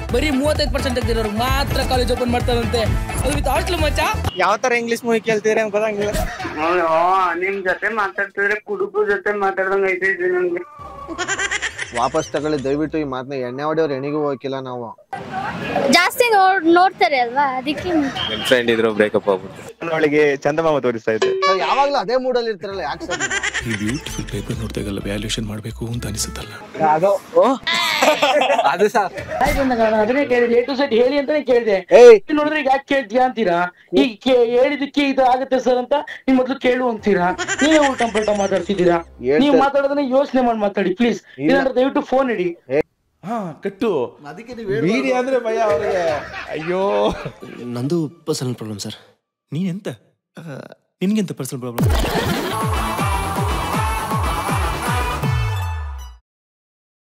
ಬರೀ ಮೂವತ್ತೈದು ಪರ್ಸೆಂಟ್ ತೆಗ್ದಿರೋರ್ಗೆ ಮಾತ್ರ ಕಾಲೇಜ್ ಓಪನ್ ಮಾಡ್ತಾರಂತೆ ಅದು ವಿತ್ ಹಾಸ್ಟೆಲ್ ಮಚ್ಚ ಯಾವ ತರ ಇಂಗ್ಲಿಷ್ ಮೂವಿ ಕೇಳ್ತೀರಿ ಅಂತ ಗೊತ್ತಾಗಿಲ್ಲ ಅಯ್ಯೋ ನಿಮ್ ಜೊತೆ ಮಾತಾಡ್ತಿದ್ರೆ ಕುಡುಕು ಜೊತೆ ಮಾತಾಡ್ದಂಗ ಐತೈತಿ ನಮ್ಗೆ ವಾಪಸ್ ತಗೊಳ್ಳಿ ದಯವಿಟ್ಟು ಈ ಮಾತನ್ನ ಎಣ್ಣೆ ಹೊಡೆಯೋರು ಎಣಿಗೂ ಹೋಗಿಲ್ಲ ನಾವು ಜಾಸ್ತಿ ನೋಡ್ ನೋಡ್ತಾರೆ ಅಲ್ವಾ ಅದಕ್ಕೆ ನಿಮ್ ಫ್ರೆಂಡ್ ಇದ್ರು ಬ್ರೇಕಪ್ ಆಗ್ಬಿಡ್ತು ಅವಳಿಗೆ ಚಂದಮಾಮ ತೋರಿಸ್ತಾ ಇದ್ದೆ ಸರ್ ಯಾವಾಗ್ಲೂ ಅದೇ ಮೂಡಲ್ಲಿ ಇರ್ತಾರಲ್ಲ ಯಾಕೆ ಸರ್ ಈ ಬ್ಯೂಟಿಫುಲ್ ಪೇಪರ್ ನೋಡಿದಾಗೆಲ್ಲ ವ್ಯಾಲ್ಯೂಷನ್ ಮಾಡಬೇಕು ಅಂತ ಅನಿಸುತ್ತಲ್ಲ ಅದು ಸರ್ ಅದನ್ನೇ ಕೇಳಿದೆ ಎ ಟು ಸೆಟ್ ಹೇಳಿ ಅಂತಾನೆ ಕೇಳಿದೆ ಏಯ್ ನೋಡಿದ್ರೆ ಈಗ ಯಾಕೆ ಕೇಳ್ತೀಯಾ ಅಂತೀರಾ ಈಗ ಕೇ- ಹೇಳಿದಕ್ಕೆ ಇದು ಆಗುತ್ತೆ ಸರ್ ಅಂತ ನೀವ್ ಮೊದ್ಲು ಕೇಳು ಅಂತೀರಾ ನೀವೇ ಉಲ್ಟಾ ಪಲ್ಟಾ ಮಾತಾಡ್ತಿದ್ದೀರಾ ಹೇಳ್ತಾ- ನೀವು ಮಾತಾಡೋದನ್ನ ಯೋಚನೆ ಮಾಡಿ ಮಾತಾಡಿ ಪ್ಲೀಸ್ ಇಲ್ಲಾಂದ್ರೆ ದಯವಿಟ್ಟು ಫೋನ್ ಇಡಿ ಹಾ ಕಟ್ಟು ಬೀಡಿ ಅಂದ್ರೆ ಭಯ ಅವ್ರಿಗೆ ಅಯ್ಯೋ ನಂದು ಪರ್ಸನಲ್ ಪ್ರಾಬ್ಲಮ್ ಸರ್ ನೀನೆಂತ ನಿನ್ಗೆಂತ ಪರ್ಸನಲ್ ಪ್ರಾಬ್ಲಮ್